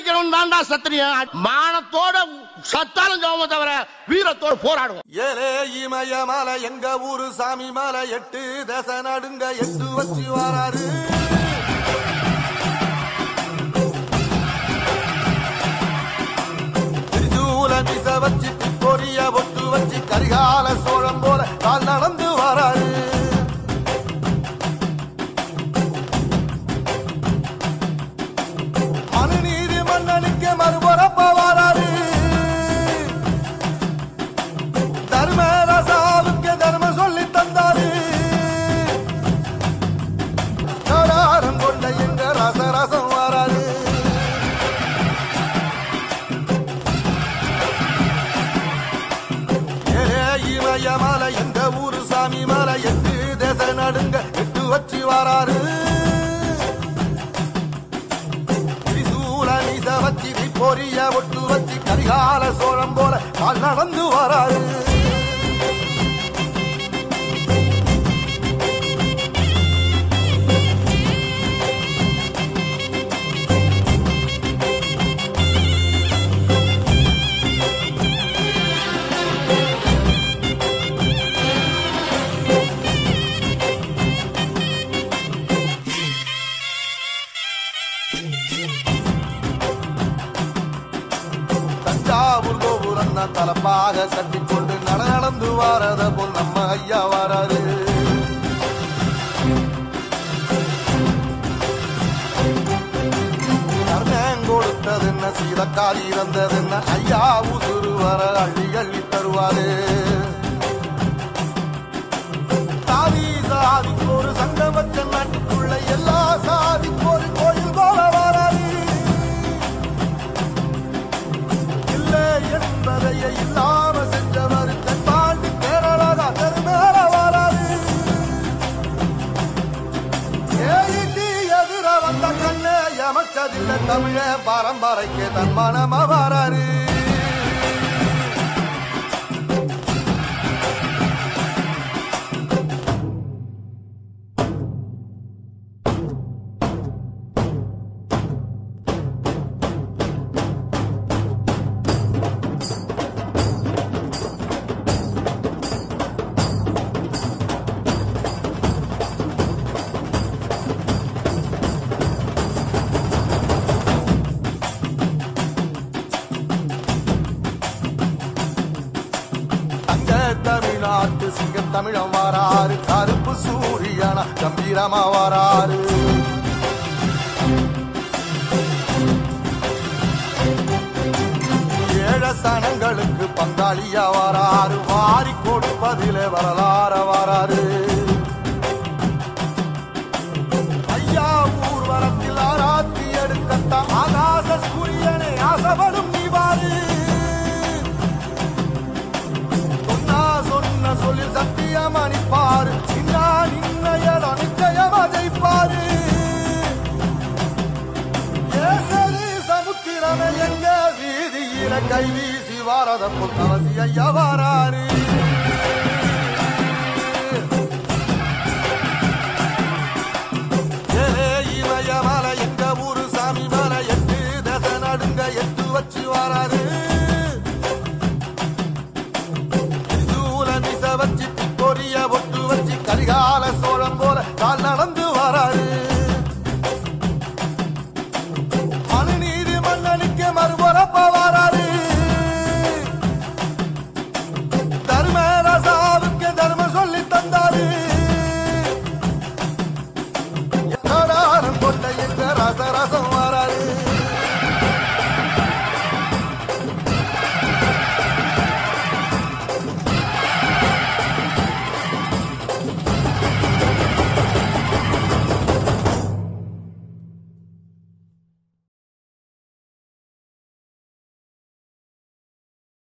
உழைக்கணும் தான்டா சத்திரியம் மானத்தோட சத்தாலும் ஜோம தவிர வீரத்தோட போராடுவோம் ஏலே இமய மலை எங்க ஊரு சாமி மலை எட்டு தசை நடுங்க எட்டு வச்சு வராரு திரிசூல மிச வச்சு பொரிய ஒட்டு வச்சு கரிகால சோழம் போல கால் நடந்து வராரு மனுநீதி மன்னனுக்கு மறுபுறப்ப வராரு தர்மராசாவுக்கு தர்மம் சொல்லி தந்தாரு கடாரம் கொண்ட எங்க ரசரசம் வராது ஏ இமய மலை எங்க ஊரு சாமி மலை எட்டு தேச நடுங்க எட்டு வச்சு வராரு திரிசூல நீச வச்சு பொரிய ஒட்டு வச்சு கரிகால சோழம் போல கால் நடந்து வராரு தஞ்சாவூர் கோபுரம் தான் தலப்பாக கட்டிக்கொண்டு நட நடந்து வாரத போல் நம்ம ஐயா வராரு கர்ணன் கொடுத்தது என்ன சீதக்காரி இறந்தது என்ன ஐயா உசுறு வர அள்ளி அள்ளி தருவாரு சாதி சாதிக்கு ஒரு சங்கம் வச்ச நாட்டுக்குள்ள எல்லா சாதிக்கு ஒரு கோயில் போல வராரு இல்லை என்பதையே இல்லாம செஞ்சவர் தென்பாண்டி கேரளா பெருமேற வராது ஏயிட்டி எதிர வந்த கண்ணே எமச்சதில்லை தமிழ பரம்பரைக்கு தன் மனம வராரு தங்க தமிழ்நாட்டு சிங்க தமிழம் வராரு கருப்பு சூரியனா கம்பீரமா வராரு ஏழ சனங்களுக்கு பங்காளியா வராரு வாரி கொடுப்பதிலே வரலாற வராரு ஐயா ஊர்வலத்தில் ஆராத்தி எடுக்கத்தான் ஆகாச சூரியனை ஆசைப்படும் நீ வாரு சொன்னா சொன்ன சொல்லில் சத்தியம் அணிப்பாரு சின்னா நின்ன இடம் நிச்சயம் அதைப்பாரு ஏசரி சமுத்திரமே எங்க வீதியில கை வீசி வாரத புத்தவசி ஐயா வாராரு ஏலே இமய மலை எங்க ஊரு சாமி மலை எட்டு தசை நடுங்க எட்டு வச்சு வாராரு